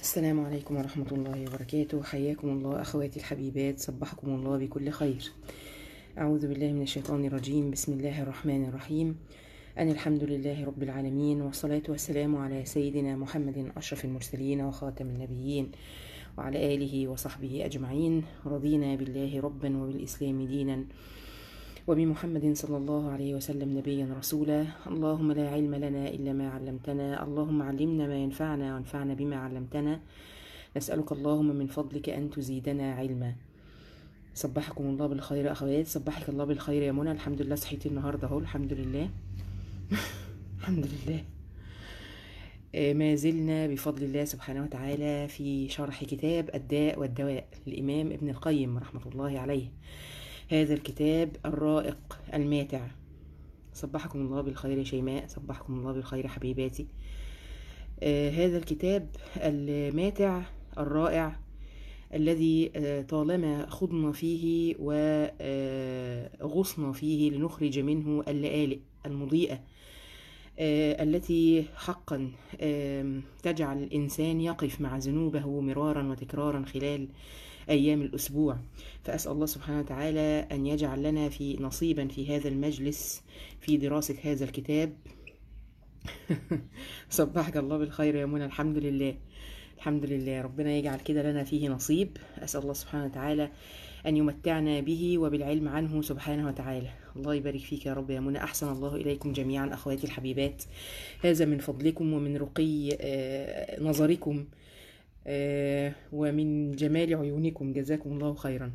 السلام عليكم ورحمة الله وبركاته حياكم الله أخواتي الحبيبات صبحكم الله بكل خير أعوذ بالله من الشيطان الرجيم بسم الله الرحمن الرحيم أن الحمد لله رب العالمين والصلاة والسلام على سيدنا محمد أشرف المرسلين وخاتم النبيين وعلى آله وصحبه أجمعين رضينا بالله ربا وبالإسلام دينا وبمحمد صلى الله عليه وسلم نبيا رسولا اللهم لا علم لنا إلا ما علمتنا اللهم علمنا ما ينفعنا وانفعنا بما علمتنا نسألك اللهم من فضلك أن تزيدنا علما صبحكم الله بالخير أخوات صبحك الله بالخير يا منى الحمد لله صحيتي النهاردة أهو الحمد لله الحمد لله آه، ما زلنا بفضل الله سبحانه وتعالى في شرح كتاب الداء والدواء للإمام ابن القيم رحمة الله عليه هذا الكتاب الرائق الماتع صبحكم الله بالخير يا شيماء صبحكم الله بالخير حبيباتي آه هذا الكتاب الماتع الرائع الذي آه طالما خضنا فيه وغصنا فيه لنخرج منه اللآلئ المضيئة آه التي حقا آه تجعل الإنسان يقف مع ذنوبه مرارا وتكرارا خلال أيام الأسبوع فأسأل الله سبحانه وتعالى أن يجعل لنا في نصيبا في هذا المجلس في دراسة هذا الكتاب صبحك الله بالخير يا منى الحمد لله الحمد لله ربنا يجعل كده لنا فيه نصيب أسأل الله سبحانه وتعالى أن يمتعنا به وبالعلم عنه سبحانه وتعالى الله يبارك فيك يا رب يا منى أحسن الله إليكم جميعا أخواتي الحبيبات هذا من فضلكم ومن رقي آه، نظركم آه، ومن جمال عيونكم جزاكم الله خيرا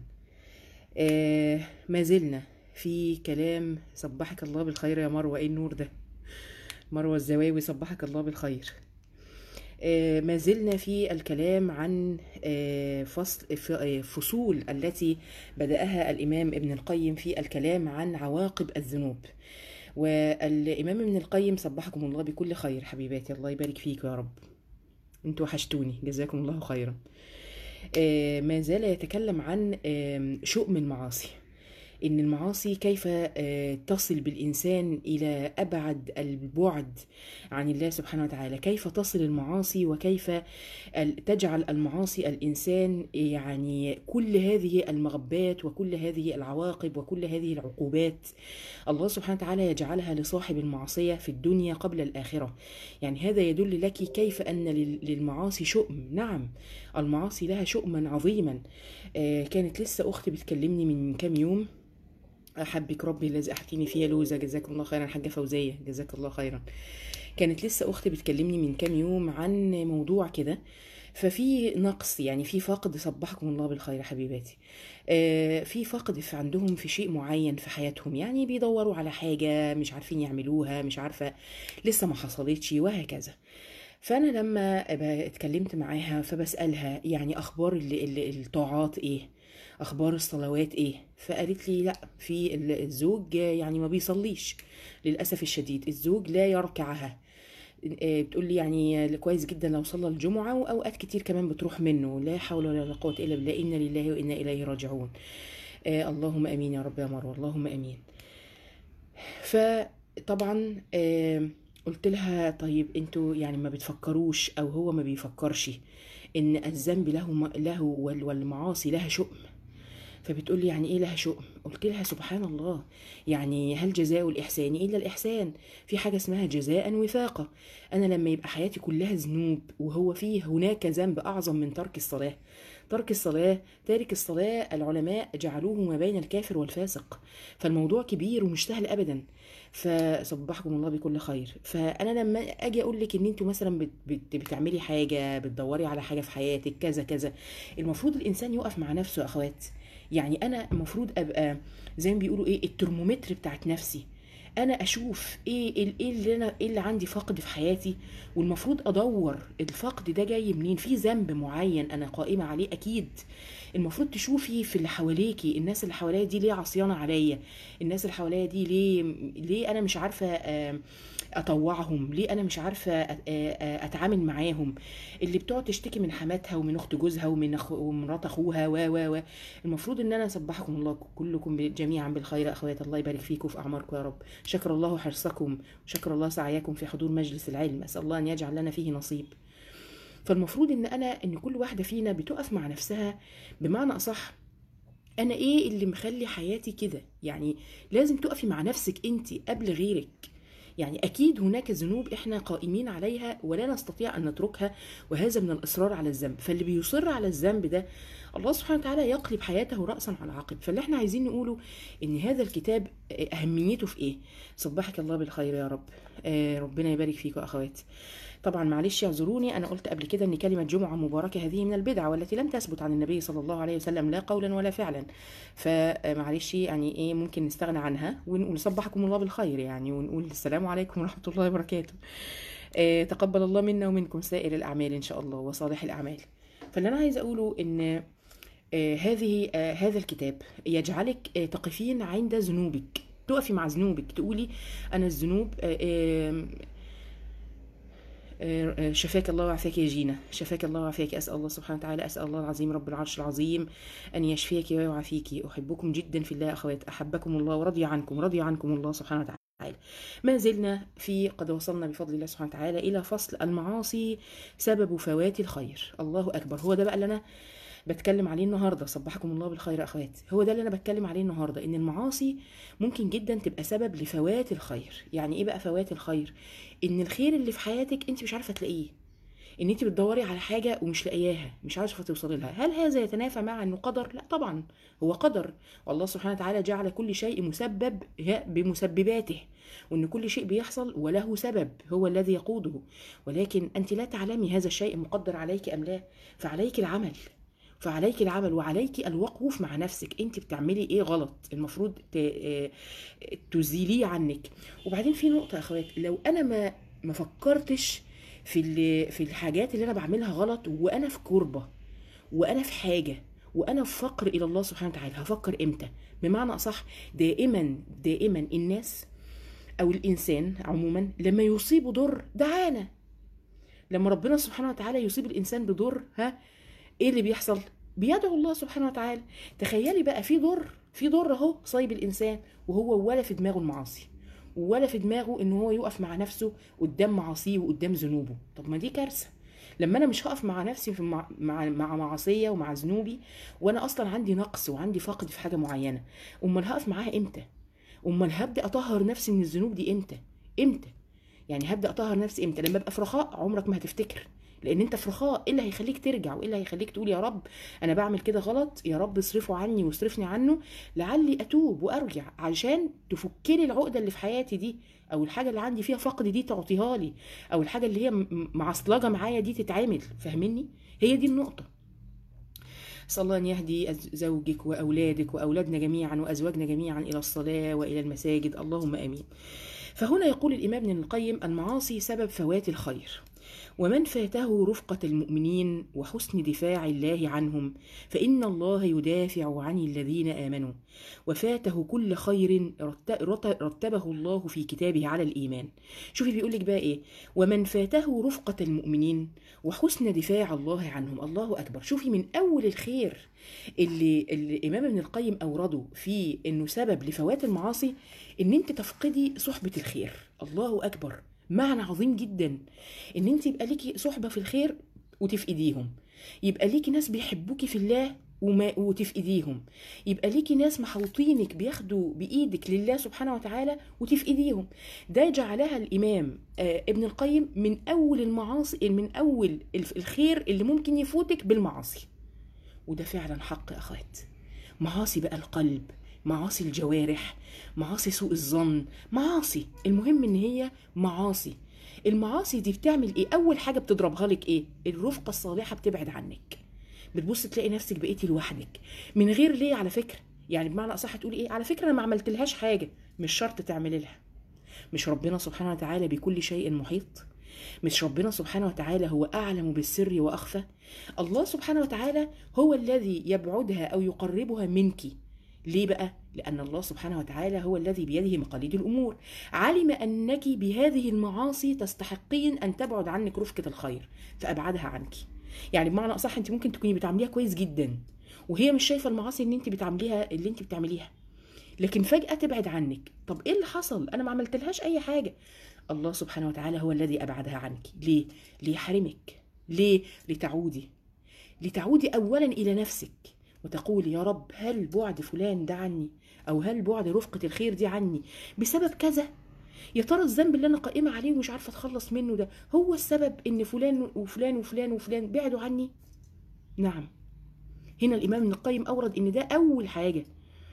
آه، ما زلنا في كلام صبحك الله بالخير يا مروة ايه النور ده مروة الزواوي صبحك الله بالخير آه، ما زلنا في الكلام عن آه، فصل ف- آه، فصول التي بدأها الإمام ابن القيم في الكلام عن عواقب الذنوب والإمام ابن القيم صبحكم الله بكل خير حبيباتي الله يبارك فيك يا رب انتوا وحشتوني جزاكم الله خيرا آه، ما زال يتكلم عن آم، شؤم المعاصي ان المعاصي كيف آه، تصل بالانسان الى ابعد البعد عن الله سبحانه وتعالى كيف تصل المعاصي وكيف ال- تجعل المعاصي الانسان يعني كل هذه المغبات وكل هذه العواقب وكل هذه العقوبات الله سبحانه وتعالى يجعلها لصاحب المعصيه في الدنيا قبل الاخره يعني هذا يدل لك كيف ان لل- للمعاصي شؤم نعم المعاصي لها شؤما عظيما آه، كانت لسه اختي بتكلمني من كام يوم احبك ربي الذي احكيني فيه لوزه جزاكم الله خيرا حاجه فوزيه جزاك الله خيرا كانت لسه اختي بتكلمني من كام يوم عن موضوع كده ففي نقص يعني في فقد صبحكم الله بالخير حبيباتي آه، في فقد في عندهم في شيء معين في حياتهم يعني بيدوروا على حاجة مش عارفين يعملوها مش عارفة لسه ما حصلتش وهكذا فأنا لما ب- اتكلمت معاها فبسألها يعني أخبار ال- ال- الطاعات إيه أخبار الصلوات إيه فقالت لي لا في ال- الزوج يعني ما بيصليش للأسف الشديد الزوج لا يركعها آه، بتقول لي يعني كويس جدا لو صلى الجمعة وأوقات كتير كمان بتروح منه لا حول ولا قوة إلا بالله إنا لله وإنا إليه راجعون آه اللهم امين يا رب يا مروه اللهم امين فطبعا آه قلت لها طيب انتوا يعني ما بتفكروش او هو ما بيفكرش ان الذنب له له وال- والمعاصي لها شؤم فبتقول لي يعني ايه لها شؤم قلت لها سبحان الله يعني هل جزاء الاحسان الا الاحسان في حاجه اسمها جزاء وفاقه انا لما يبقى حياتي كلها ذنوب وهو فيه هناك ذنب اعظم من ترك الصلاه ترك الصلاه تارك الصلاه العلماء جعلوه ما بين الكافر والفاسق فالموضوع كبير ومش سهل ابدا فصبحكم الله بكل خير فانا لما اجي اقول لك ان انتوا مثلا بت بت بتعملي حاجه بتدوري على حاجه في حياتك كذا كذا المفروض الانسان يقف مع نفسه يا اخوات يعني انا المفروض ابقى زي ما بيقولوا ايه الترمومتر بتاعت نفسي انا اشوف ايه ال- ايه اللي انا ايه اللي عندي فقد في حياتي والمفروض ادور الفقد ده جاي منين في ذنب معين انا قائمه عليه اكيد المفروض تشوفي في اللي حواليكي الناس اللي حواليا دي ليه عصيانه عليا الناس اللي حواليا دي ليه ليه انا مش عارفه آم، اطوعهم ليه انا مش عارفه أ- آ- آ- اتعامل معاهم اللي بتقعد تشتكي من حماتها ومن اخت جوزها ومن أخو ومرات اخوها و و و المفروض ان انا اسبحكم الله كلكم جميعا بالخير اخوات الله يبارك فيكم في اعماركم يا رب شكر الله حرصكم وشكر الله سعيكم في حضور مجلس العلم اسال الله ان يجعل لنا فيه نصيب فالمفروض ان انا ان كل واحده فينا بتقف مع نفسها بمعنى اصح انا ايه اللي مخلي حياتي كده يعني لازم تقفي مع نفسك انت قبل غيرك يعني اكيد هناك ذنوب احنا قائمين عليها ولا نستطيع ان نتركها وهذا من الاصرار على الذنب فاللي بيصر على الذنب ده الله سبحانه وتعالى يقلب حياته راسا على عقب فاللي احنا عايزين نقوله ان هذا الكتاب اهميته في ايه صبحك الله بالخير يا رب آه ربنا يبارك فيكم اخواتي طبعا معلش اعذروني انا قلت قبل كده ان كلمه جمعه مباركه هذه من البدع والتي لم تثبت عن النبي صلى الله عليه وسلم لا قولا ولا فعلا فمعلش يعني ايه ممكن نستغنى عنها ونقول صبحكم الله بالخير يعني ونقول السلام عليكم ورحمه الله وبركاته آه تقبل الله منا ومنكم سائر الاعمال ان شاء الله وصالح الاعمال فاللي انا عايزه اقوله ان آه هذه آه هذا الكتاب يجعلك آه تقفين عند ذنوبك تقفي مع ذنوبك تقولي انا الذنوب شفاك الله وعافاك يا جينا شفاك الله وعافاك أسأل الله سبحانه وتعالى أسأل الله العظيم رب العرش العظيم أن يشفيك ويعافيك أحبكم جدا في الله أخوات أحبكم الله ورضي عنكم رضي عنكم الله سبحانه وتعالى ما زلنا في قد وصلنا بفضل الله سبحانه وتعالى إلى فصل المعاصي سبب فوات الخير الله أكبر هو ده بقى اللي أنا بتكلم عليه النهارده صبحكم الله بالخير اخواتي هو ده اللي انا بتكلم عليه النهارده ان المعاصي ممكن جدا تبقى سبب لفوات الخير يعني ايه بقى فوات الخير ان الخير اللي في حياتك انت مش عارفه تلاقيه ان انت بتدوري على حاجه ومش لاقياها مش عارفه توصلي لها هل هذا يتنافى مع انه قدر لا طبعا هو قدر والله سبحانه وتعالى جعل كل شيء مسبب بمسبباته وان كل شيء بيحصل وله سبب هو الذي يقوده ولكن انت لا تعلمي هذا الشيء مقدر عليك ام لا فعليك العمل فعليك العمل وعليك الوقوف مع نفسك انت بتعملي ايه غلط المفروض تزيليه عنك وبعدين في نقطه يا اخوات لو انا ما ما فكرتش في في الحاجات اللي انا بعملها غلط وانا في كربه وانا في حاجه وانا في فقر الى الله سبحانه وتعالى هفكر امتى بمعنى اصح دائما دائما الناس او الانسان عموما لما يصيبه ضر دعانا لما ربنا سبحانه وتعالى يصيب الانسان بضر ها ايه اللي بيحصل بيدعو الله سبحانه وتعالى تخيلي بقى في ضر في ضر اهو صايب الانسان وهو ولا في دماغه المعاصي ولا في دماغه ان هو يقف مع نفسه قدام معاصيه وقدام ذنوبه طب ما دي كارثه لما انا مش هقف مع نفسي في مع مع, مع معاصيه ومع ذنوبي وانا اصلا عندي نقص وعندي فقد في حاجه معينه امال هقف معاها امتى امال هبدا اطهر نفسي من الذنوب دي امتى امتى يعني هبدا اطهر نفسي امتى لما ابقى في رخاء عمرك ما هتفتكر لان انت في رخاء ايه اللي هيخليك ترجع وايه اللي هيخليك تقول يا رب انا بعمل كده غلط يا رب اصرفه عني واصرفني عنه لعلي اتوب وارجع عشان تفكلي العقده اللي في حياتي دي او الحاجه اللي عندي فيها فقد دي تعطيها لي او الحاجه اللي هي معصلجه معايا دي تتعمل فاهمني هي دي النقطه صلى الله أن يهدي زوجك وأولادك وأولادنا جميعا وأزواجنا جميعا إلى الصلاة وإلى المساجد اللهم آمين فهنا يقول الإمام ابن القيم المعاصي سبب فوات الخير ومن فاته رفقة المؤمنين وحسن دفاع الله عنهم فإن الله يدافع عن الذين آمنوا وفاته كل خير رتبه الله في كتابه على الإيمان شوفي بيقولك بقى إيه ومن فاته رفقة المؤمنين وحسن دفاع الله عنهم الله أكبر شوفي من أول الخير اللي, اللي الإمام ابن القيم أورده في إنه سبب لفوات المعاصي إن أنت تفقدي صحبة الخير الله أكبر معنى عظيم جدا ان انت يبقى ليكي صحبه في الخير وتفقديهم يبقى ليكي ناس بيحبوكي في الله وما وتفقديهم يبقى ليكي ناس محوطينك بياخدوا بايدك لله سبحانه وتعالى وتفقديهم ده جعلها الامام آه ابن القيم من اول المعاصي من اول الخير اللي ممكن يفوتك بالمعاصي وده فعلا حق يا اخوات معاصي بقى القلب معاصي الجوارح معاصي سوء الظن معاصي المهم ان هي معاصي المعاصي دي بتعمل ايه اول حاجه بتضربها لك ايه الرفقه الصالحه بتبعد عنك بتبص تلاقي نفسك بقيتي لوحدك من غير ليه على فكره يعني بمعنى اصح تقولي ايه على فكره انا ما عملتلهاش حاجه مش شرط تعملي لها مش ربنا سبحانه وتعالى بكل شيء محيط مش ربنا سبحانه وتعالى هو اعلم بالسر واخفى الله سبحانه وتعالى هو الذي يبعدها او يقربها منك ليه بقى؟ لأن الله سبحانه وتعالى هو الذي بيده مقاليد الأمور علم أنك بهذه المعاصي تستحقين أن تبعد عنك رفقة الخير فأبعدها عنك يعني بمعنى أصح أنت ممكن تكوني بتعمليها كويس جدا وهي مش شايفة المعاصي اللي أنت بتعمليها اللي أنت بتعمليها لكن فجأة تبعد عنك طب إيه اللي حصل؟ أنا ما عملتلهاش أي حاجة الله سبحانه وتعالى هو الذي أبعدها عنك ليه؟ ليحرمك ليه لتعودي لتعودي اولا الى نفسك وتقولي يا رب هل بعد فلان ده عني او هل بعد رفقه الخير دي عني بسبب كذا يا ترى الذنب اللي انا قائمه عليه ومش عارفه اتخلص منه ده هو السبب ان فلان وفلان وفلان وفلان بعدوا عني نعم هنا الامام ابن القيم اورد ان ده اول حاجه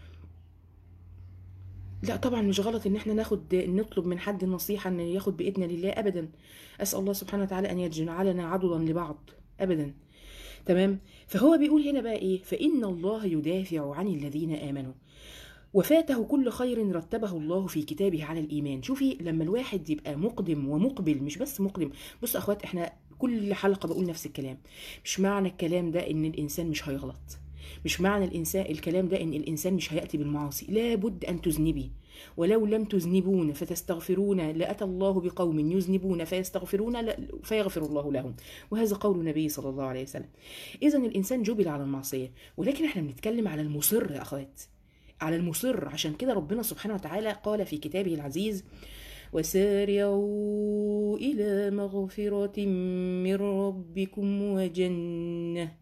لا طبعا مش غلط ان احنا ناخد نطلب من حد النصيحه ان ياخد باذن لله ابدا اسال الله سبحانه وتعالى ان يجعلنا عضدا لبعض ابدا تمام فهو بيقول هنا بقى ايه فان الله يدافع عن الذين امنوا وفاته كل خير رتبه الله في كتابه على الايمان شوفي لما الواحد يبقى مقدم ومقبل مش بس مقدم بص اخوات احنا كل حلقه بقول نفس الكلام مش معنى الكلام ده ان الانسان مش هيغلط مش معنى الانسان الكلام ده ان الانسان مش هياتي بالمعاصي لابد ان تذنبي ولو لم تذنبون فتستغفرون لاتى الله بقوم يذنبون فيستغفرون لا- فيغفر الله لهم وهذا قول النبي صلى الله عليه وسلم اذا الانسان جبل على المعصيه ولكن احنا بنتكلم على المصر يا اخوات على المصر عشان كده ربنا سبحانه وتعالى قال في كتابه العزيز وسارعوا إلى مغفرة من ربكم وجنة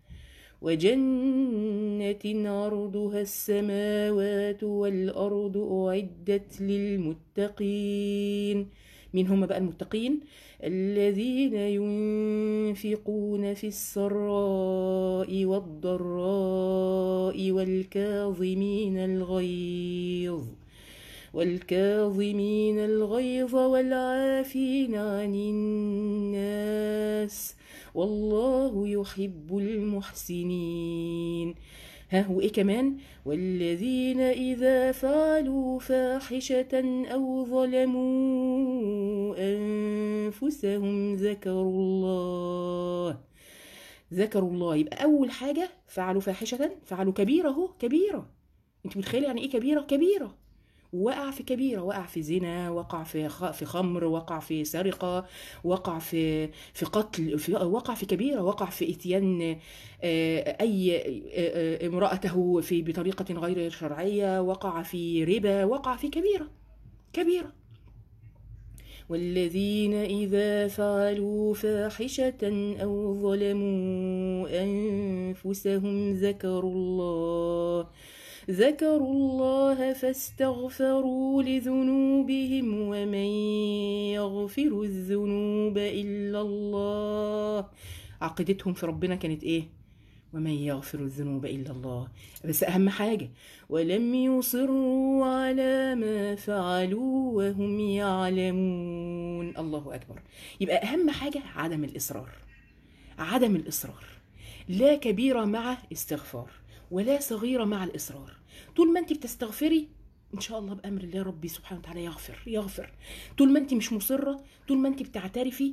وجنة عرضها السماوات والأرض أعدت للمتقين مين هم بقى المتقين الذين ينفقون في السراء والضراء والكاظمين الغيظ والكاظمين الغيظ والعافين عن الناس والله يحب المحسنين ها هو ايه كمان والذين اذا فعلوا فاحشه او ظلموا انفسهم ذكروا الله ذكروا الله يبقى اول حاجه فعلوا فاحشه فعلوا كبيره اهو كبيره انت متخيله يعني ايه كبيره كبيره وقع في كبيرة وقع في زنا وقع في خ... في خمر وقع في سرقة وقع في في قتل في... وقع في كبيرة وقع في إتيان آه، أي آه، آه، امرأته في بطريقة غير شرعية وقع في ربا وقع في كبيرة كبيرة والذين إذا فعلوا فاحشة أو ظلموا أنفسهم ذكروا الله ذكروا الله فاستغفروا لذنوبهم ومن يغفر الذنوب إلا الله عقيدتهم في ربنا كانت إيه؟ ومن يغفر الذنوب إلا الله بس أهم حاجة ولم يصروا على ما فعلوا وهم يعلمون الله أكبر يبقى أهم حاجة عدم الإصرار عدم الإصرار لا كبيرة مع استغفار ولا صغيرة مع الإصرار طول ما أنت بتستغفري إن شاء الله بأمر الله ربي سبحانه وتعالى يغفر يغفر طول ما أنت مش مصرة طول ما أنت بتعترفي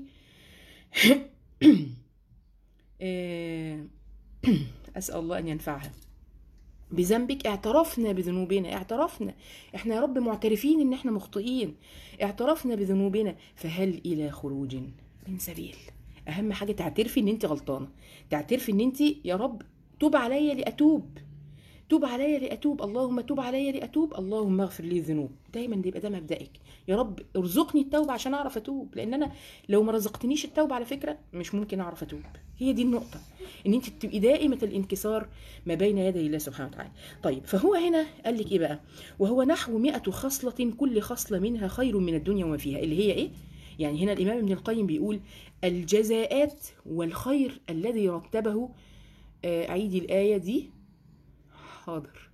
آه، أسأل الله أن ينفعها بذنبك اعترفنا بذنوبنا اعترفنا احنا يا رب معترفين ان احنا مخطئين اعترفنا بذنوبنا فهل الى خروج من سبيل اهم حاجه تعترفي ان انت غلطانه تعترفي ان انت يا رب توب عليا لاتوب توب عليا لاتوب اللهم توب عليا لاتوب اللهم اغفر لي الذنوب دايما ده يبقى ده مبدئك يا رب ارزقني التوبه عشان اعرف اتوب لان انا لو ما رزقتنيش التوبه على فكره مش ممكن اعرف اتوب هي دي النقطه ان انت تبقي دائمه الانكسار ما بين يدي الله سبحانه وتعالى طيب فهو هنا قال لك ايه بقى وهو نحو مئة خصلة كل خصلة منها خير من الدنيا وما فيها اللي هي ايه يعني هنا الامام ابن القيم بيقول الجزاءات والخير الذي رتبه آه، عيدي الآية دي حاضر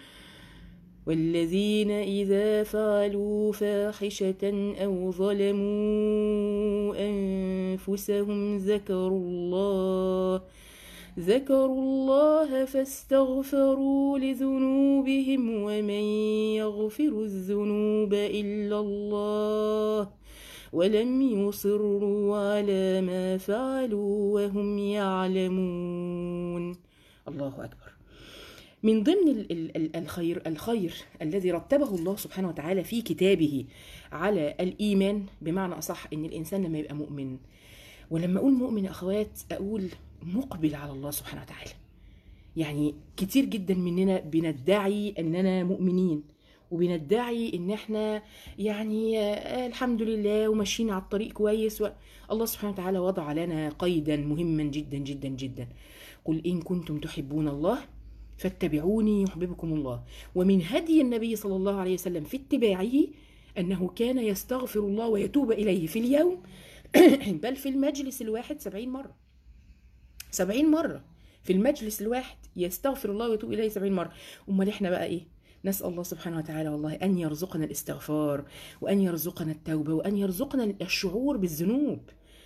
والذين إذا فعلوا فاحشة أو ظلموا أنفسهم ذكروا الله ذكروا الله فاستغفروا لذنوبهم ومن يغفر الذنوب إلا الله ولم يصروا على ما فعلوا وهم يعلمون الله أكبر من ضمن ال- ال- ال- الخير الخير الذي رتبه الله سبحانه وتعالى في كتابه على الإيمان بمعنى أصح إن الإنسان لما يبقى مؤمن ولما أقول مؤمن يا أخوات أقول مقبل على الله سبحانه وتعالى يعني كتير جدا مننا بندعي أننا مؤمنين وبندعي ان احنا يعني آه الحمد لله وماشيين على الطريق كويس و... الله سبحانه وتعالى وضع لنا قيدا مهما جدا جدا جدا قل ان كنتم تحبون الله فاتبعوني يحببكم الله ومن هدي النبي صلى الله عليه وسلم في اتباعه انه كان يستغفر الله ويتوب اليه في اليوم بل في المجلس الواحد سبعين مرة سبعين مرة في المجلس الواحد يستغفر الله ويتوب إليه سبعين مرة أمال إحنا بقى إيه نسأل الله سبحانه وتعالى والله أن يرزقنا الاستغفار وأن يرزقنا التوبة وأن يرزقنا الشعور بالذنوب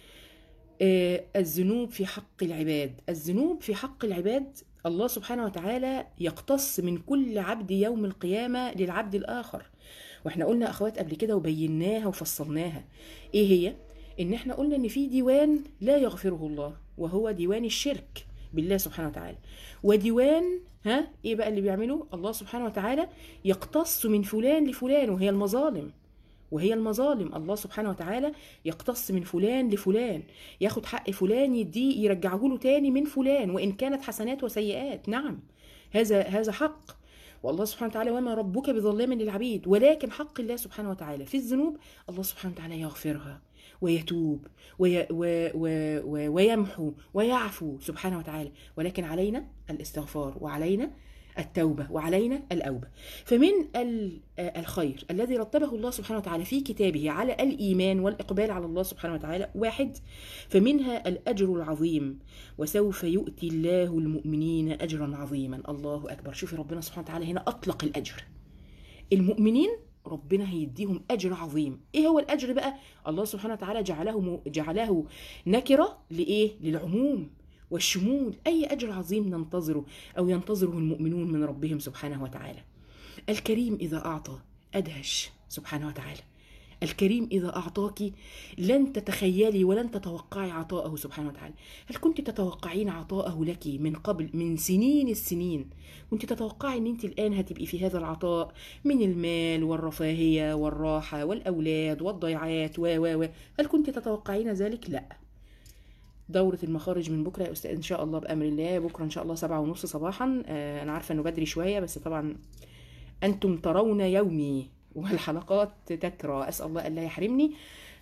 آه الذنوب في حق العباد الذنوب في حق العباد الله سبحانه وتعالى يقتص من كل عبد يوم القيامة للعبد الآخر واحنا قلنا أخوات قبل كده وبيناها وفصلناها إيه هي؟ ان احنا قلنا ان في ديوان لا يغفره الله وهو ديوان الشرك بالله سبحانه وتعالى وديوان ها ايه بقى اللي بيعمله الله سبحانه وتعالى يقتص من فلان لفلان وهي المظالم وهي المظالم الله سبحانه وتعالى يقتص من فلان لفلان ياخد حق فلان يديه يرجعه له تاني من فلان وان كانت حسنات وسيئات نعم هذا هذا حق والله سبحانه وتعالى وما ربك بظلام للعبيد ولكن حق الله سبحانه وتعالى في الذنوب الله سبحانه وتعالى يغفرها ويتوب وي و و و ويمحو ويعفو سبحانه وتعالى ولكن علينا الاستغفار وعلينا التوبة وعلينا الأوبة فمن الخير الذي رتبه الله سبحانه وتعالى في كتابه على الإيمان والإقبال على الله سبحانه وتعالى واحد فمنها الأجر العظيم وسوف يؤتي الله المؤمنين أجرا عظيما الله أكبر شوفي ربنا سبحانه وتعالى هنا أطلق الأجر المؤمنين ربنا هيديهم اجر عظيم ايه هو الاجر بقى الله سبحانه وتعالى جعله جعله نكره لايه للعموم والشمول اي اجر عظيم ننتظره او ينتظره المؤمنون من ربهم سبحانه وتعالى الكريم اذا اعطى ادهش سبحانه وتعالى الكريم إذا أعطاك لن تتخيلي ولن تتوقعي عطاءه سبحانه وتعالى هل كنت تتوقعين عطاءه لك من قبل من سنين السنين كنت تتوقعي أن أنت الآن هتبقي في هذا العطاء من المال والرفاهية والراحة والأولاد والضيعات و و و هل كنت تتوقعين ذلك؟ لا دورة المخارج من بكرة يا أستاذ إن شاء الله بأمر الله بكرة إن شاء الله سبعة ونص صباحا آه أنا عارفة إنه بدري شوية بس طبعا أنتم ترون يومي والحلقات تترى أسأل الله ألا يحرمني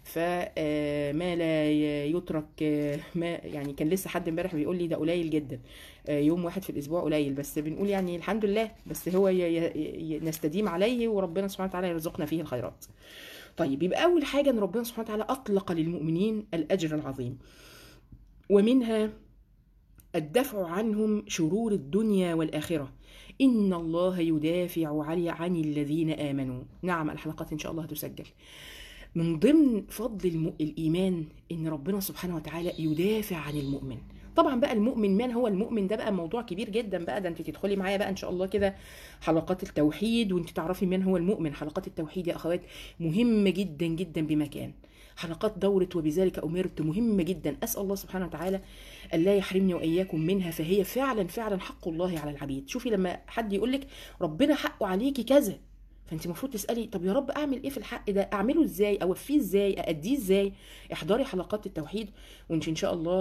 فما لا يترك ما يعني كان لسه حد امبارح بيقول لي ده قليل جدا يوم واحد في الاسبوع قليل بس بنقول يعني الحمد لله بس هو نستديم عليه وربنا سبحانه وتعالى يرزقنا فيه الخيرات طيب يبقى اول حاجه ان ربنا سبحانه وتعالى اطلق للمؤمنين الاجر العظيم ومنها الدفع عنهم شرور الدنيا والاخره إن الله يدافع عن الذين آمنوا نعم الحلقات إن شاء الله هتسجل من ضمن فضل الم... الإيمان إن ربنا سبحانه وتعالى يدافع عن المؤمن طبعا بقى المؤمن من هو المؤمن ده بقى موضوع كبير جدا بقى ده انت تدخلي معايا بقى ان شاء الله كده حلقات التوحيد وانت تعرفي من هو المؤمن حلقات التوحيد يا اخوات مهمه جدا جدا بمكان حلقات دورة وبذلك أمرت مهمة جدا أسأل الله سبحانه وتعالى ألا يحرمني وإياكم منها فهي فعلا فعلا حق الله على العبيد شوفي لما حد يقول لك ربنا حقه عليكي كذا فانت المفروض تسالي طب يا رب اعمل ايه في الحق ده اعمله ازاي اوفيه ازاي ااديه ازاي احضري حلقات التوحيد وانت ان شاء الله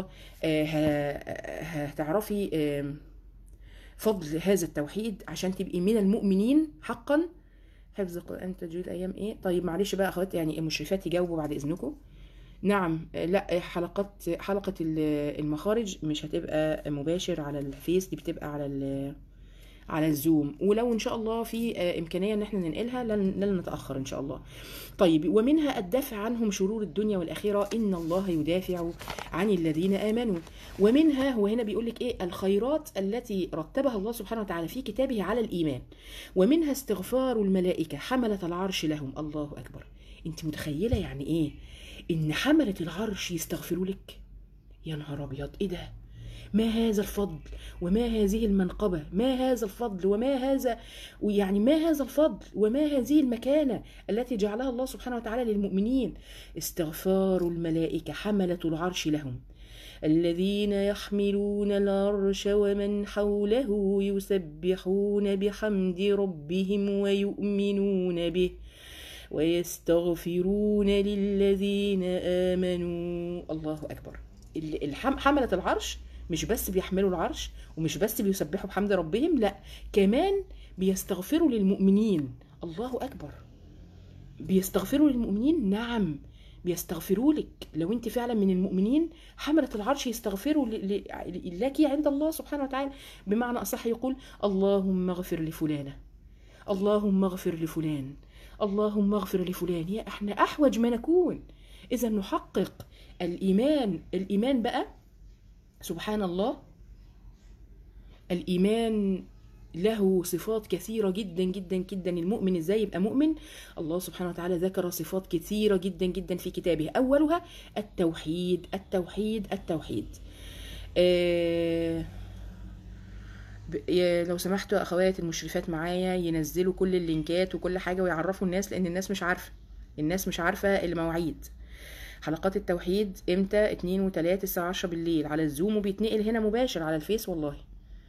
هتعرفي فضل هذا التوحيد عشان تبقي من المؤمنين حقا حفظ القران تجويد ايام ايه طيب معلش بقى اخوات يعني المشرفات يجاوبوا بعد اذنكم نعم لا حلقات حلقه المخارج مش هتبقى مباشر على الفيس دي بتبقى على على الزوم ولو ان شاء الله في امكانيه ان احنا ننقلها لن, لن نتاخر ان شاء الله طيب ومنها الدفع عنهم شرور الدنيا والاخره ان الله يدافع عن الذين امنوا ومنها هو هنا بيقول لك ايه الخيرات التي رتبها الله سبحانه وتعالى في كتابه على الايمان ومنها استغفار الملائكه حمله العرش لهم الله اكبر انت متخيله يعني ايه ان حمله العرش يستغفروا لك يا نهار ابيض ايه ده ما هذا الفضل وما هذه المنقبة ما هذا الفضل وما هذا يعني ما هذا الفضل وما هذه المكانة التي جعلها الله سبحانه وتعالى للمؤمنين استغفار الملائكة حملة العرش لهم الذين يحملون العرش ومن حوله يسبحون بحمد ربهم ويؤمنون به ويستغفرون للذين آمنوا الله أكبر حملة العرش مش بس بيحملوا العرش ومش بس بيسبحوا بحمد ربهم لا كمان بيستغفروا للمؤمنين الله اكبر بيستغفروا للمؤمنين نعم بيستغفروا لك لو انت فعلا من المؤمنين حملة العرش يستغفروا ل- ل- لك عند الله سبحانه وتعالى بمعنى أصح يقول اللهم اغفر لفلانة اللهم اغفر لفلان اللهم اغفر لفلان يا احنا أحوج ما نكون إذا نحقق الإيمان الإيمان بقى سبحان الله الإيمان له صفات كثيرة جدا جدا جدا المؤمن ازاي يبقى مؤمن الله سبحانه وتعالى ذكر صفات كثيرة جدا جدا في كتابه أولها التوحيد التوحيد التوحيد آه ب- يا- لو سمحتوا يا اخوات المشرفات معايا ينزلوا كل اللينكات وكل حاجة ويعرفوا الناس لان الناس مش عارفة الناس مش عارفة المواعيد حلقات التوحيد امتى اتنين وتلاتة الساعة عشرة بالليل على الزوم وبيتنقل هنا مباشر على الفيس والله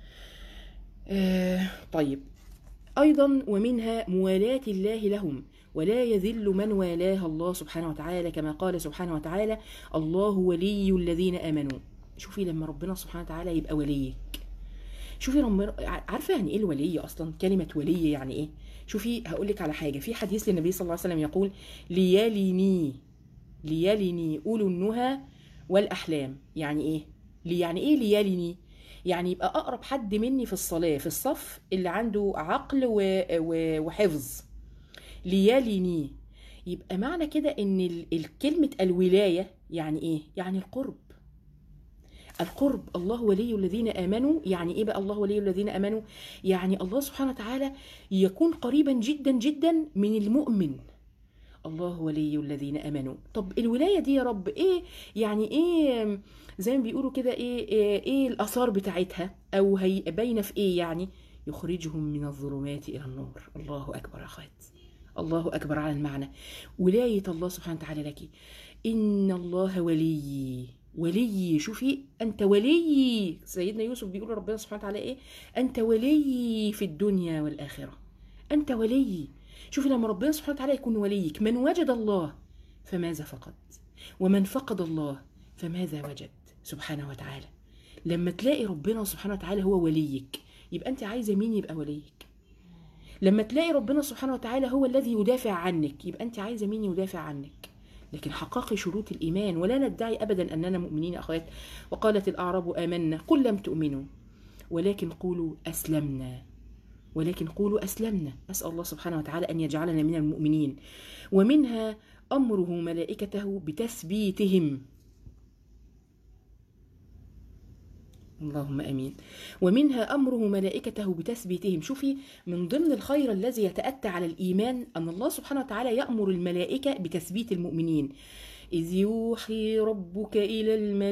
آه طيب أيضا ومنها موالاة الله لهم ولا يذل من والاه الله سبحانه وتعالى كما قال سبحانه وتعالى الله ولي الذين آمنوا شوفي لما ربنا سبحانه وتعالى يبقى وليك شوفي ربنا عارفة يعني ايه الولي أصلا كلمة ولي يعني ايه شوفي هقولك على حاجة في حديث للنبي صلى الله عليه وسلم يقول ليلني ليلني أولو النهى والأحلام يعني ايه لي يعني ايه ليلني يعني يبقى اقرب حد مني في الصلاه في الصف اللي عنده عقل و... و... وحفظ ليلني يبقى معنى كده ان ال- الكلمه الولايه يعني ايه يعني القرب القرب الله ولي الذين امنوا يعني ايه بقى الله ولي الذين امنوا يعني الله سبحانه وتعالى يكون قريبا جدا جدا من المؤمن الله ولي الذين امنوا طب الولايه دي يا رب ايه يعني ايه زي ما بيقولوا كده ايه ايه, إيه الاثار بتاعتها او هي باينه في ايه يعني يخرجهم من الظلمات الى النور الله اكبر يا اخوات الله اكبر على المعنى ولايه الله سبحانه وتعالى لك ان الله ولي ولي شوفي انت ولي سيدنا يوسف بيقول ربنا سبحانه وتعالى ايه انت ولي في الدنيا والاخره انت ولي شوفي لما ربنا سبحانه وتعالى يكون وليك من وجد الله فماذا فقد ومن فقد الله فماذا وجد سبحانه وتعالى لما تلاقي ربنا سبحانه وتعالى هو وليك يبقى انت عايزه مين يبقى وليك لما تلاقي ربنا سبحانه وتعالى هو الذي يدافع عنك يبقى انت عايزه مين يدافع عنك لكن حققي شروط الايمان ولا ندعي ابدا اننا مؤمنين يا اخوات وقالت الاعراب امنا قل لم تؤمنوا ولكن قولوا اسلمنا ولكن قولوا اسلمنا اسال الله سبحانه وتعالى ان يجعلنا من المؤمنين ومنها امره ملائكته بتثبيتهم اللهم امين ومنها امره ملائكته بتثبيتهم شوفي من ضمن الخير الذي يتاتى على الايمان ان الله سبحانه وتعالى يامر الملائكه بتثبيت المؤمنين إذ يوحي ربك إلى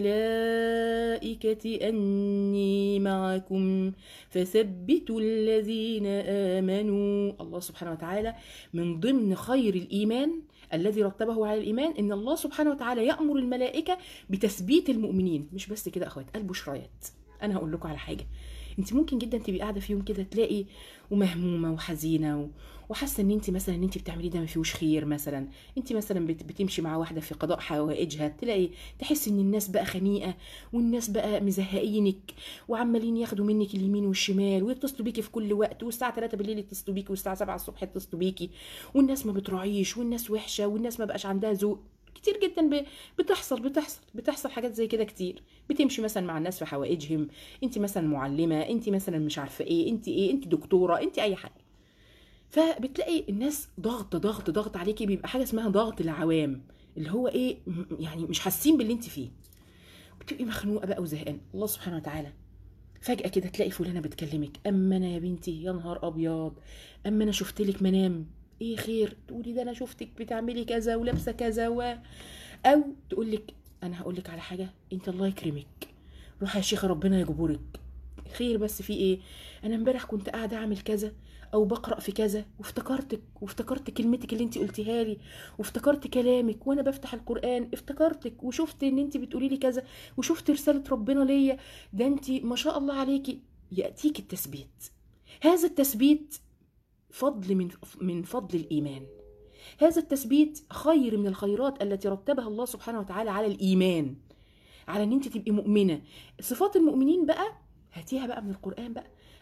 الملائكة أني معكم فثبتوا الذين آمنوا الله سبحانه وتعالى من ضمن خير الإيمان الذي رتبه على الإيمان إن الله سبحانه وتعالى يأمر الملائكة بتثبيت المؤمنين مش بس كده أخوات البشريات أنا هقول لكم على حاجة انت ممكن جدا تبقي قاعده في يوم كده تلاقي ومهمومه وحزينه و... وحاسه ان انت مثلا ان انت بتعمليه ده ما فيهوش خير مثلا انت مثلا بت... بتمشي مع واحده في قضاء حوائجها تلاقي تحس ان الناس بقى خنيقه والناس بقى مزهقينك وعمالين ياخدوا منك اليمين والشمال ويتصلوا بيكي في كل وقت والساعه 3 بالليل يتصلوا بيكي والساعه 7 الصبح يتصلوا بيكي والناس ما بتراعيش والناس وحشه والناس ما بقاش عندها ذوق كتير جدا ب... بتحصل بتحصل بتحصل حاجات زي كده كتير بتمشي مثلا مع الناس في حوائجهم انت مثلا معلمه انت مثلا مش عارفه ايه انت ايه انت دكتوره انت اي حاجه فبتلاقي الناس ضغط ضغط ضغط عليكي بيبقى حاجه اسمها ضغط العوام اللي هو ايه م- يعني مش حاسين باللي انت فيه بتبقي مخنوقه بقى وزهقانه الله سبحانه وتعالى فجأة كده تلاقي فلانة بتكلمك أما أنا يا بنتي يا نهار أبيض أما أنا شفت لك منام إيه خير تقولي ده أنا شفتك بتعملي كذا ولابسة كذا و... أو تقول لك أنا هقول لك على حاجة أنت الله يكرمك روح يا شيخة ربنا يجبرك خير بس في إيه أنا امبارح كنت قاعدة أعمل كذا أو بقرأ في كذا وافتكرتك وافتكرت كلمتك اللي أنت قلتيها لي وافتكرت كلامك وأنا بفتح القرآن افتكرتك وشفت إن أنت بتقولي لي كذا وشفت رسالة ربنا ليا ده انت ما شاء الله عليكي ياتيك التثبيت هذا التثبيت فضل من من فضل الايمان هذا التثبيت خير من الخيرات التي رتبها الله سبحانه وتعالى على الايمان على ان انت تبقي مؤمنه صفات المؤمنين بقى هاتيها بقى من القران بقى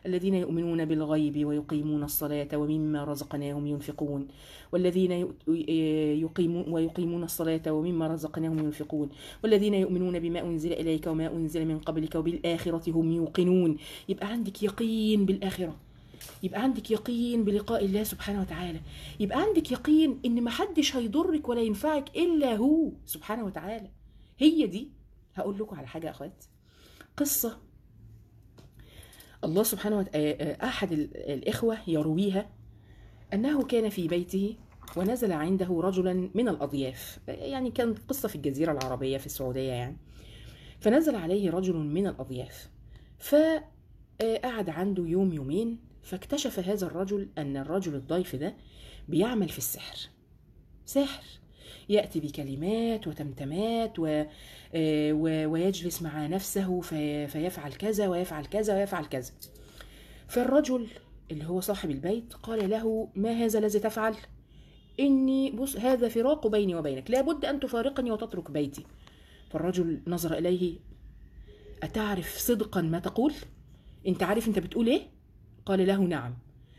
الذين يؤمنون بالغيب ويقيمون الصلاة ومما رزقناهم ينفقون والذين يقيمون ويقيمون الصلاة ومما رزقناهم ينفقون والذين يؤمنون بما أنزل إليك وما أنزل من قبلك وبالآخرة هم يوقنون يبقى عندك يقين بالآخرة يبقى عندك يقين بلقاء الله سبحانه وتعالى يبقى عندك يقين ان محدش هيضرك ولا ينفعك الا هو سبحانه وتعالى هي دي هقول لكم على حاجه يا اخوات قصه الله سبحانه وتعالى احد الاخوه يرويها انه كان في بيته ونزل عنده رجلا من الاضياف يعني كانت قصه في الجزيره العربيه في السعوديه يعني فنزل عليه رجل من الاضياف فقعد عنده يوم يومين فاكتشف هذا الرجل أن الرجل الضيف ده بيعمل في السحر سحر يأتي بكلمات وتمتمات و... و... ويجلس مع نفسه في... فيفعل كذا ويفعل كذا ويفعل كذا فالرجل اللي هو صاحب البيت قال له ما هذا الذي تفعل إني بص هذا فراق بيني وبينك لابد أن تفارقني وتترك بيتي فالرجل نظر إليه أتعرف صدقا ما تقول أنت عارف أنت بتقول إيه قال له نعم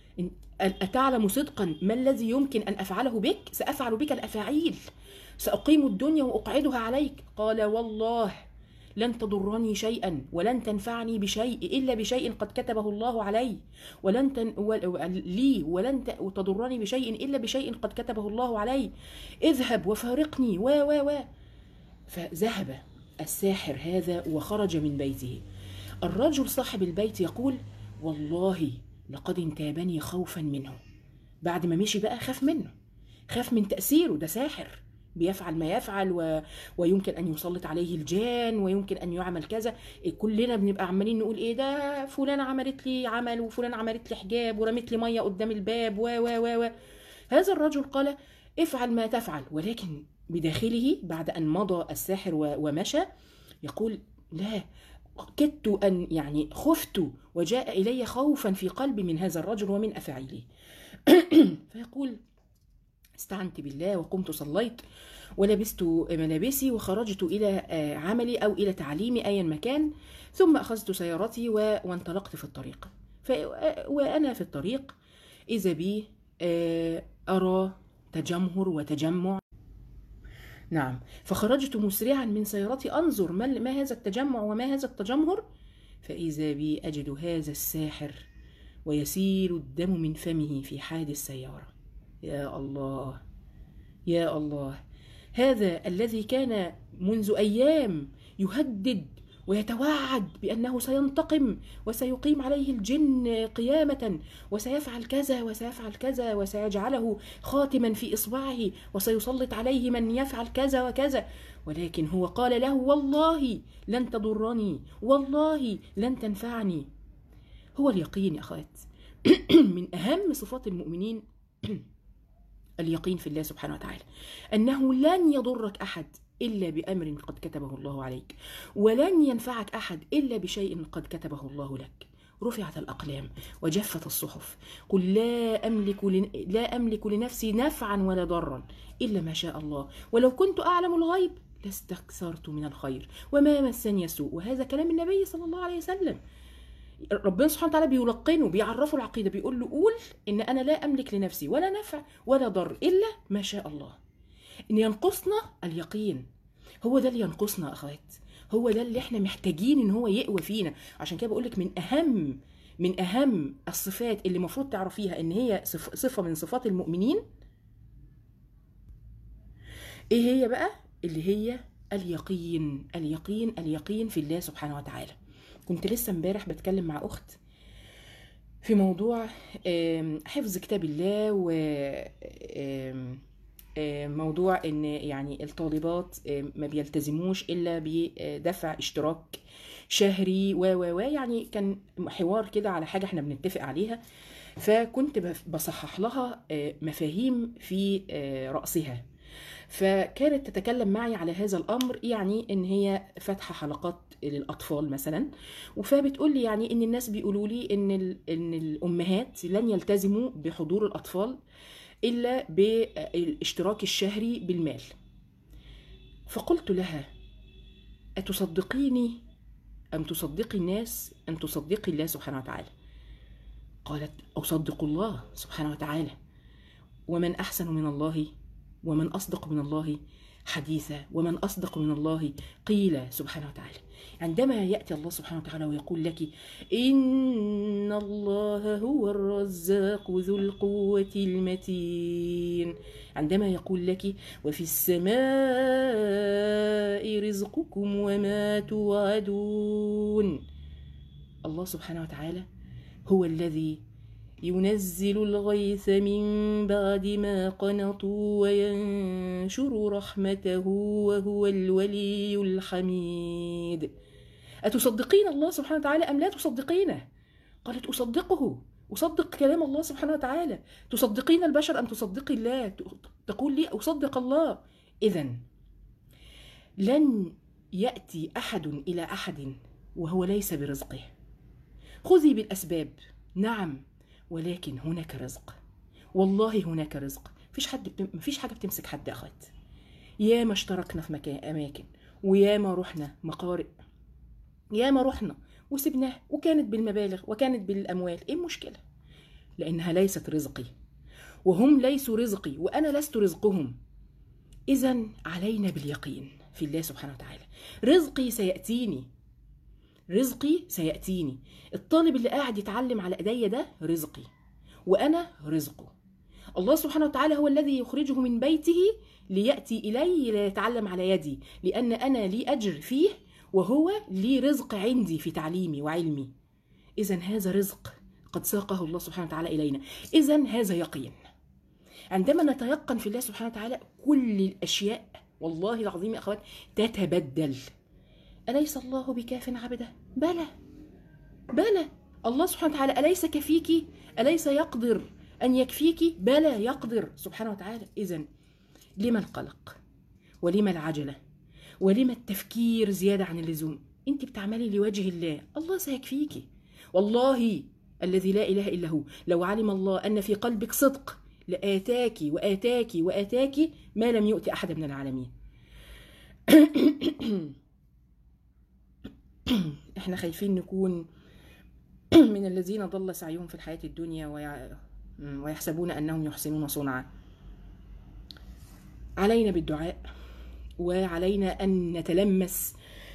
أتعلم صدقا ما الذي يمكن أن أفعله بك سأفعل بك الأفاعيل سأقيم الدنيا وأقعدها عليك قال والله لن تضرني شيئا ولن تنفعني بشيء إلا بشيء قد كتبه الله علي ولن تن... و... لي ولن ت... تضرني بشيء إلا بشيء قد كتبه الله علي اذهب وفارقني و و و فذهب الساحر هذا وخرج من بيته الرجل صاحب البيت يقول والله لقد انتابني خوفا منه بعد ما مشي بقى خاف منه خاف من تأثيره ده ساحر بيفعل ما يفعل و... ويمكن ان يسلط عليه الجان ويمكن ان يعمل كذا كلنا بنبقى عمالين نقول ايه ده فلانه عملت لي عمل وفلانه عملت لي حجاب ورمت لي ميه قدام الباب و و و و هذا الرجل قال افعل ما تفعل ولكن بداخله بعد ان مضى الساحر و... ومشى يقول لا كدت أن يعني خفت وجاء إلي خوفا في قلبي من هذا الرجل ومن أفعاله فيقول استعنت بالله وقمت صليت ولبست ملابسي وخرجت إلى عملي أو إلى تعليمي أيا مكان ثم أخذت سيارتي وانطلقت في الطريق ف... وأنا في الطريق إذا بي أرى تجمهر وتجمع نعم فخرجت مسرعا من سيارتي أنظر ما, ما هذا التجمع وما هذا التجمهر فإذا بي أجد هذا الساحر ويسيل الدم من فمه في حاد السيارة يا الله يا الله هذا الذي كان منذ أيام يهدد ويتوعد بأنه سينتقم وسيقيم عليه الجن قيامة وسيفعل كذا وسيفعل كذا وسيجعله خاتما في إصبعه وسيسلط عليه من يفعل كذا وكذا ولكن هو قال له والله لن تضرني والله لن تنفعني هو اليقين يا أخوات من أهم صفات المؤمنين اليقين في الله سبحانه وتعالى أنه لن يضرك أحد إلا بأمر قد كتبه الله عليك ولن ينفعك أحد إلا بشيء قد كتبه الله لك رفعت الأقلام وجفت الصحف قل لا أملك لا أملك لنفسي نفعا ولا ضرا إلا ما شاء الله ولو كنت أعلم الغيب لاستكثرت من الخير وما مسني سوء وهذا كلام النبي صلى الله عليه وسلم ربنا سبحانه وتعالى بيلقنه بيعرفه العقيده بيقول له قول ان انا لا املك لنفسي ولا نفع ولا ضر الا ما شاء الله ان ينقصنا اليقين هو ده اللي ينقصنا اخوات هو ده اللي احنا محتاجين ان هو يقوى فينا عشان كده بقول لك من اهم من اهم الصفات اللي المفروض تعرفيها ان هي صفه من صفات المؤمنين ايه هي بقى اللي هي اليقين اليقين اليقين في الله سبحانه وتعالى كنت لسه امبارح بتكلم مع اخت في موضوع حفظ كتاب الله و موضوع ان يعني الطالبات ما بيلتزموش الا بدفع اشتراك شهري و و و يعني كان حوار كده على حاجه احنا بنتفق عليها فكنت بصحح لها مفاهيم في راسها فكانت تتكلم معي على هذا الامر يعني ان هي فاتحه حلقات للاطفال مثلا فبتقول لي يعني ان الناس بيقولوا لي ان ان الامهات لن يلتزموا بحضور الاطفال الا بالاشتراك الشهري بالمال فقلت لها اتصدقيني ام تصدقي الناس ام تصدقي الله سبحانه وتعالى قالت أصدق الله سبحانه وتعالى ومن أحسن من الله ومن أصدق من الله حديثا ومن أصدق من الله قيل سبحانه وتعالى عندما يأتي الله سبحانه وتعالى ويقول لك إن الله هو الرزاق ذو القوة المتين عندما يقول لك وفي السماء رزقكم وما توعدون الله سبحانه وتعالى هو الذي ينزل الغيث من بعد ما قنطوا وينشر رحمته وهو الولي الحميد أتصدقين الله سبحانه وتعالى أم لا تصدقينه قالت أصدقه أصدق كلام الله سبحانه وتعالى تصدقين البشر أم تصدقي الله تقول لي أصدق الله إذا لن يأتي أحد إلى أحد وهو ليس برزقه خذي بالأسباب نعم ولكن هناك رزق والله هناك رزق مفيش حد بتم... مفيش حاجه بتمسك حد اخوات يا ما اشتركنا في مكان اماكن ويا ما رحنا مقارئ يا ما رحنا وسبناه وكانت بالمبالغ وكانت بالاموال ايه المشكله لانها ليست رزقي وهم ليسوا رزقي وانا لست رزقهم اذا علينا باليقين في الله سبحانه وتعالى رزقي سياتيني رزقي سيأتيني الطالب اللي قاعد يتعلم على ايديا ده رزقي وأنا رزقه الله سبحانه وتعالى هو الذي يخرجه من بيته ليأتي إلي ليتعلم على يدي لأن أنا لي أجر فيه وهو لي رزق عندي في تعليمي وعلمي إذا هذا رزق قد ساقه الله سبحانه وتعالى إلينا إذا هذا يقين عندما نتيقن في الله سبحانه وتعالى كل الأشياء والله العظيم يا أخوات تتبدل أليس الله بكاف عبده؟ بلى بلى الله سبحانه وتعالى أليس كفيك؟ أليس يقدر أن يكفيك؟ بلى يقدر سبحانه وتعالى إذا لما القلق؟ ولما العجلة؟ ولما التفكير زيادة عن اللزوم؟ أنت بتعملي لوجه الله الله سيكفيك والله الذي لا إله إلا هو لو علم الله أن في قلبك صدق لآتاك وآتاك وآتاك ما لم يؤت أحد من العالمين احنا خايفين نكون من الذين ضل سعيهم في الحياة الدنيا ويحسبون أنهم يحسنون صنعا علينا بالدعاء وعلينا أن نتلمس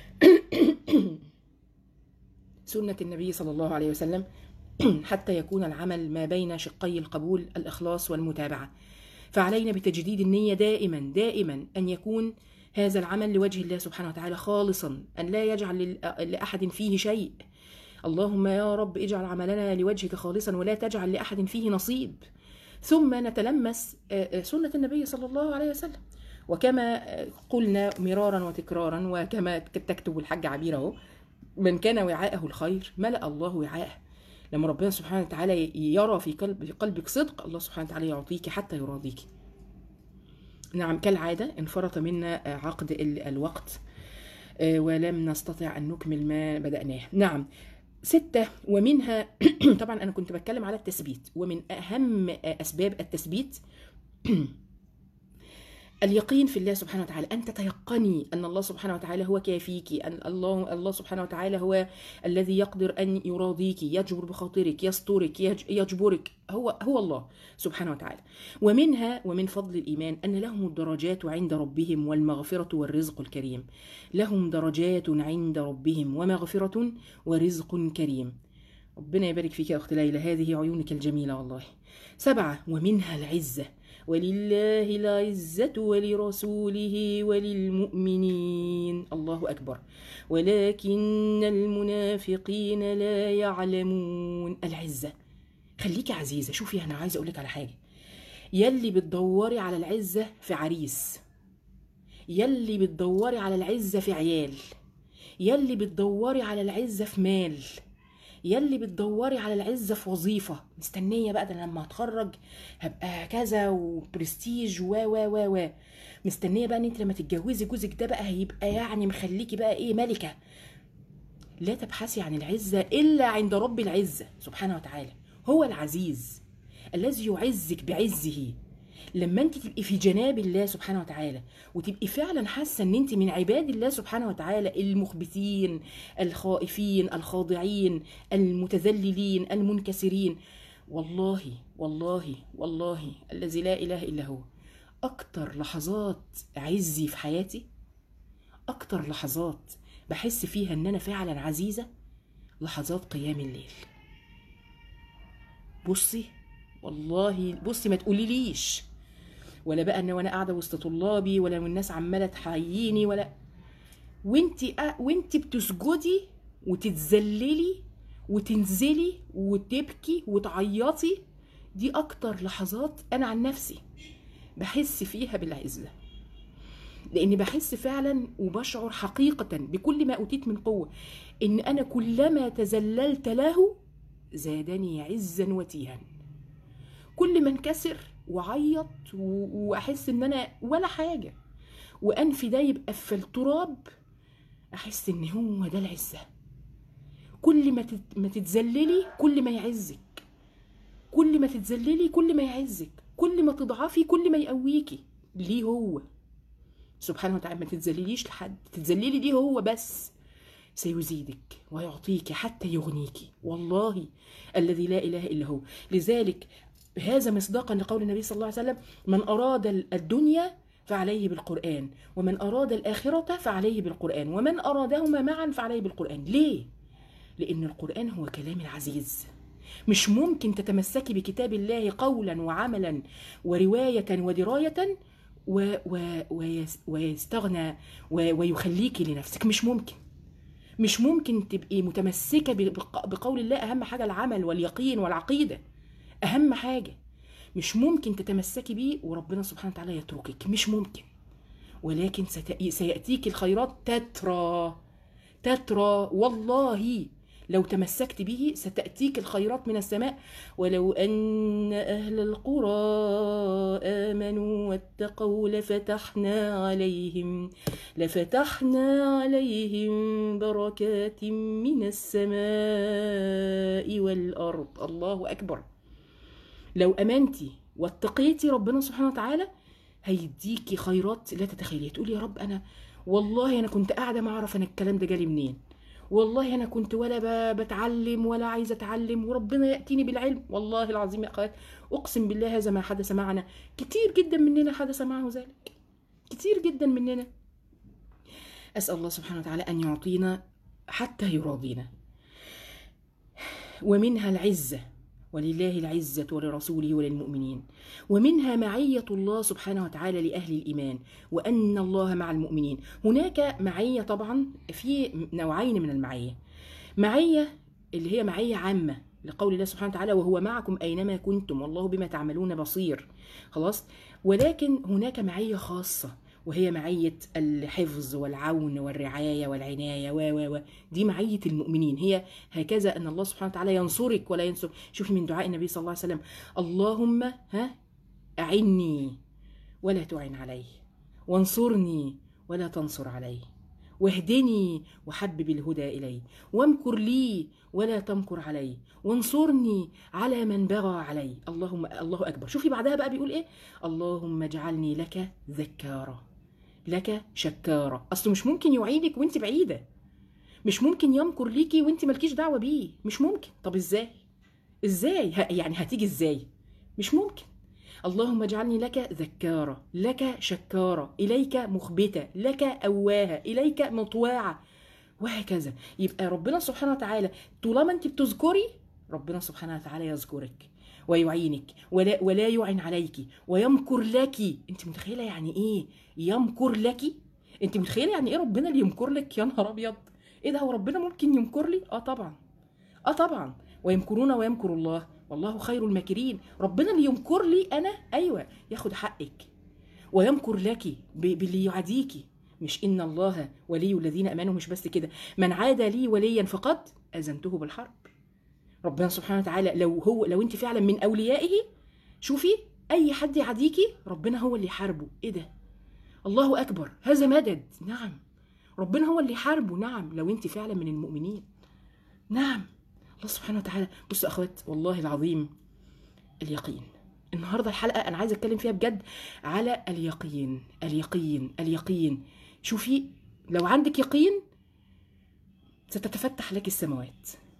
سنة النبي صلى الله عليه وسلم حتى يكون العمل ما بين شقي القبول الإخلاص والمتابعة فعلينا بتجديد النية دائما دائما أن يكون هذا العمل لوجه الله سبحانه وتعالى خالصا أن لا يجعل لأحد فيه شيء اللهم يا رب اجعل عملنا لوجهك خالصا ولا تجعل لأحد فيه نصيب ثم نتلمس سنة النبي صلى الله عليه وسلم وكما قلنا مرارا وتكرارا وكما تكتب الحاج عبير اهو من كان وعاءه الخير ملأ الله وعاءه لما ربنا سبحانه وتعالى يرى في قلب في قلبك صدق الله سبحانه وتعالى يعطيك حتى يراضيك نعم كالعادة انفرط منا عقد الوقت ولم نستطع أن نكمل ما بدأناه نعم ستة ومنها طبعا أنا كنت بتكلم على التثبيت ومن أهم أسباب التثبيت اليقين في الله سبحانه وتعالى أن تتيقني أن الله سبحانه وتعالى هو كافيك أن الله الله سبحانه وتعالى هو الذي يقدر أن يراضيك يجبر بخاطرك يسترك يجبرك هو هو الله سبحانه وتعالى ومنها ومن فضل الإيمان أن لهم الدرجات عند ربهم والمغفرة والرزق الكريم لهم درجات عند ربهم ومغفرة ورزق كريم ربنا يبارك فيك يا أخت ليلى هذه عيونك الجميلة والله سبعة ومنها العزة ولله العزة ولرسوله وللمؤمنين الله أكبر ولكن المنافقين لا يعلمون العزة خليكي عزيزة شوفي أنا عايزة أقولك على حاجة يلي بتدوري على العزة في عريس يلي بتدوري على العزة في عيال يلي بتدوري على العزة في مال يلي بتدوري على العزه في وظيفه مستنيه بقى ده أنا لما اتخرج هبقى كذا وبرستيج و و و و مستنيه بقى ان انت لما تتجوزي جوزك ده بقى هيبقى يعني مخليكي بقى ايه ملكه لا تبحثي عن العزه الا عند رب العزه سبحانه وتعالى هو العزيز الذي يعزك بعزه لما انت تبقي في جناب الله سبحانه وتعالى وتبقي فعلا حاسه ان انت من عباد الله سبحانه وتعالى المخبتين الخائفين الخاضعين المتذللين المنكسرين والله والله والله الذي لا اله الا هو اكتر لحظات عزي في حياتي اكتر لحظات بحس فيها ان انا فعلا عزيزه لحظات قيام الليل بصي والله بصي ما تقوليليش ولا بقى ان وانا قاعده وسط طلابي ولا والناس عماله تحييني ولا وانتي أ... وانتي بتسجدي وتتذللي وتنزلي وتبكي وتعيطي دي اكتر لحظات انا عن نفسي بحس فيها بالعزه لاني بحس فعلا وبشعر حقيقه بكل ما اوتيت من قوه ان انا كلما تذللت له زادني عزا وتيها كل ما انكسر وعيط و- واحس ان انا ولا حاجه وانفي ده يبقى في التراب احس ان هو ده العزه كل ما تت- ما تتذللي كل ما يعزك كل ما تتذللي كل ما يعزك كل ما تضعفي كل ما يقويكي ليه هو سبحانه وتعالى ما تتذلليش لحد تتذللي ليه هو بس سيزيدك ويعطيك حتى يغنيك والله الذي لا اله الا هو لذلك هذا مصداقا لقول النبي صلى الله عليه وسلم من اراد الدنيا فعليه بالقران ومن اراد الاخره فعليه بالقران ومن ارادهما معا فعليه بالقران ليه لان القران هو كلام العزيز مش ممكن تتمسكي بكتاب الله قولا وعملا وروايه ودرايه و و ويس ويستغنى و ويخليكي لنفسك مش ممكن مش ممكن تبقي متمسكة بق- بقول الله أهم حاجة العمل واليقين والعقيدة أهم حاجة مش ممكن تتمسكي بيه وربنا سبحانه وتعالى يتركك مش ممكن ولكن ست- سيأتيك الخيرات تترى تترى والله لو تمسكت به ستأتيك الخيرات من السماء ولو أن أهل القرى آمنوا واتقوا لفتحنا عليهم لفتحنا عليهم بركات من السماء والأرض الله أكبر لو أمنتي واتقيتي ربنا سبحانه وتعالى هيديكي خيرات لا تتخيلي تقولي يا رب أنا والله أنا كنت قاعدة ما أعرف أنا الكلام ده جالي منين والله أنا كنت ولا ب- بتعلم ولا عايزة أتعلم وربنا يأتيني بالعلم والله العظيم يا أخوات أقسم بالله هذا ما حدث معنا كتير جدا مننا حدث معه ذلك كتير جدا مننا أسأل الله سبحانه وتعالى أن يعطينا حتى يراضينا ومنها العزة ولله العزة ولرسوله وللمؤمنين ومنها معية الله سبحانه وتعالى لأهل الإيمان وأن الله مع المؤمنين هناك معية طبعا في نوعين من المعية معية اللي هي معية عامة لقول الله سبحانه وتعالى وهو معكم أينما كنتم والله بما تعملون بصير خلاص ولكن هناك معية خاصة وهي معية الحفظ والعون والرعاية والعناية و و و دي معية المؤمنين هي هكذا أن الله سبحانه وتعالى ينصرك ولا ينصر شوفي من دعاء النبي صلى الله عليه وسلم اللهم ها أعني ولا تعن علي وانصرني ولا تنصر علي واهدني وحبب الهدى إلي وامكر لي ولا تمكر علي وانصرني على من بغى علي اللهم الله أكبر شوفي بعدها بقى بيقول إيه اللهم اجعلني لك ذكارا لك شكارا أصله مش ممكن يعينك وانت بعيدة مش ممكن يمكر ليكي وانت مالكيش دعوة بيه مش ممكن طب ازاي ازاي ه- يعني هتيجي ازاي مش ممكن اللهم اجعلني لك ذكارة لك شكارة إليك مخبتة لك أواها إليك مطواعة وهكذا يبقى ربنا سبحانه وتعالى طالما أنت بتذكري ربنا سبحانه وتعالى يذكرك ويعينك ولا, ولا يعن عليك ويمكر لك انت متخيله يعني ايه يمكر لك انت متخيله يعني ايه ربنا اللي يمكر لك يا نهار ابيض ايه ده هو ربنا ممكن يمكر لي اه طبعا اه طبعا ويمكرون ويمكر الله والله خير الماكرين ربنا اللي يمكر لي انا ايوه ياخد حقك ويمكر لك ب- باللي يعاديكي مش ان الله ولي الذين امنوا مش بس كده من عاد لي وليا فقد اذنته بالحرب ربنا سبحانه وتعالى لو هو لو انت فعلا من اوليائه شوفي اي حد يعاديكي ربنا هو اللي يحاربه ايه ده الله اكبر هذا مدد نعم ربنا هو اللي يحاربه نعم لو انت فعلا من المؤمنين نعم الله سبحانه وتعالى بصوا يا اخوات والله العظيم اليقين النهارده الحلقه انا عايزه اتكلم فيها بجد على اليقين اليقين اليقين شوفي لو عندك يقين ستتفتح لك السماوات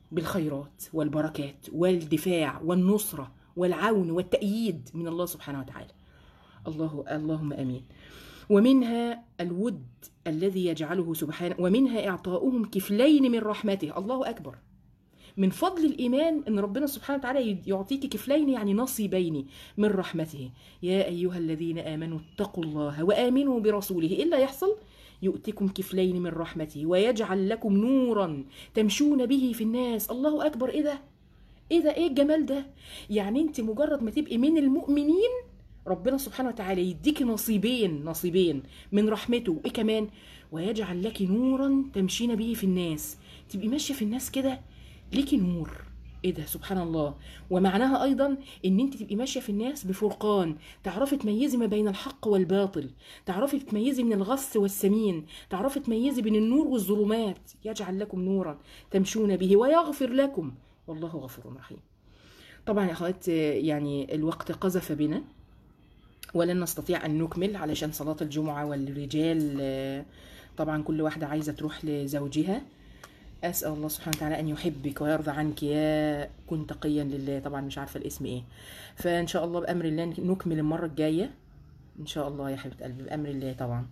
بالخيرات والبركات والدفاع والنصرة والعون والتأييد من الله سبحانه وتعالى الله اللهم امين ومنها الود الذي يجعله سبحانه ومنها اعطاؤهم كفلين من رحمته الله اكبر من فضل الايمان ان ربنا سبحانه وتعالى يعطيك كفلين يعني نصيبين من رحمته يا ايها الذين امنوا اتقوا الله وامنوا برسوله الا يحصل يؤتكم كفلين من رحمته ويجعل لكم نورا تمشون به في الناس الله اكبر ايه ده ايه ده ايه الجمال ده يعني انت مجرد ما تبقي من المؤمنين ربنا سبحانه وتعالى يديكي نصيبين نصيبين من رحمته وايه كمان ويجعل لك نورا تمشين به في الناس تبقي ماشيه في الناس كده ليكي نور ايه ده سبحان الله ومعناها ايضا ان انت تبقي ماشيه في الناس بفرقان تعرفي تميزي ما بين الحق والباطل تعرفي تميزي من الغث والسمين تعرفي تميزي بين النور والظلمات يجعل لكم نورا تمشون به ويغفر لكم والله غفور رحيم طبعا يا اخوات يعني الوقت قذف بنا ولن نستطيع ان نكمل علشان صلاه الجمعه والرجال آه، طبعا كل واحده عايزه تروح لزوجها اسال الله سبحانه وتعالى ان يحبك ويرضى عنك يا كن تقيا لله طبعا مش عارفه الاسم ايه فان شاء الله بامر الله نكمل المره الجايه ان شاء الله يا حبيبه قلبي بامر الله طبعا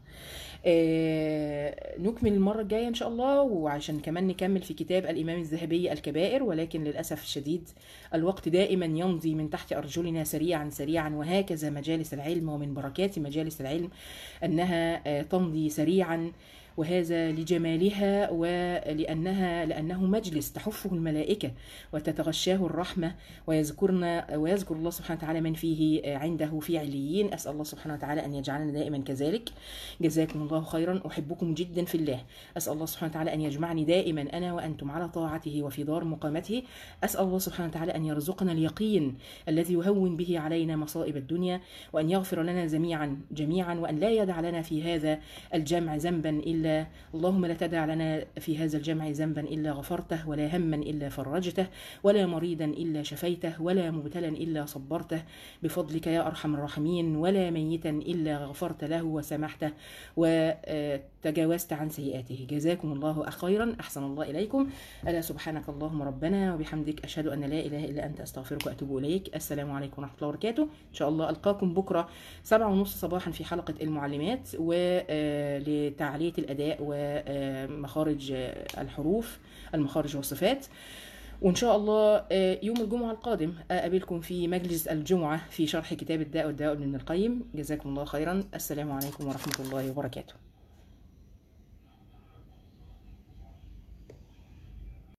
آه نكمل المره الجايه ان شاء الله وعشان كمان نكمل في كتاب الامام الذهبي الكبائر ولكن للاسف الشديد الوقت دائما يمضي من تحت ارجلنا سريعا سريعا وهكذا مجالس العلم ومن بركات مجالس العلم انها آه تمضي سريعا وهذا لجمالها ولأنها لأنه مجلس تحفه الملائكة وتتغشاه الرحمة ويذكرنا ويذكر الله سبحانه وتعالى من فيه عنده في عليين أسأل الله سبحانه وتعالى أن يجعلنا دائما كذلك جزاكم الله خيرا أحبكم جدا في الله أسأل الله سبحانه وتعالى أن يجمعني دائما أنا وأنتم على طاعته وفي دار مقامته أسأل الله سبحانه وتعالى أن يرزقنا اليقين الذي يهون به علينا مصائب الدنيا وأن يغفر لنا جميعا جميعا وأن لا يدع لنا في هذا الجمع ذنبا إلا اللهم لا تدع لنا في هذا الجمع ذنبا إلا غفرته ولا هما إلا فرجته ولا مريدا إلا شفيته ولا مبتلا إلا صبرته بفضلك يا أرحم الراحمين ولا ميتا إلا غفرت له وسمحته وتجاوزت عن سيئاته جزاكم الله خيرا أحسن الله إليكم ألا سبحانك اللهم ربنا وبحمدك أشهد أن لا إله إلا أنت أستغفرك وأتوب إليك السلام عليكم ورحمة الله وبركاته إن شاء الله ألقاكم بكرة سبعة ونص صباحا في حلقة المعلمات ولتعلية الأداء ومخارج الحروف المخارج والصفات وإن شاء الله يوم الجمعة القادم أقابلكم في مجلس الجمعة في شرح كتاب الداء والدواء من القيم جزاكم الله خيرا السلام عليكم ورحمة الله وبركاته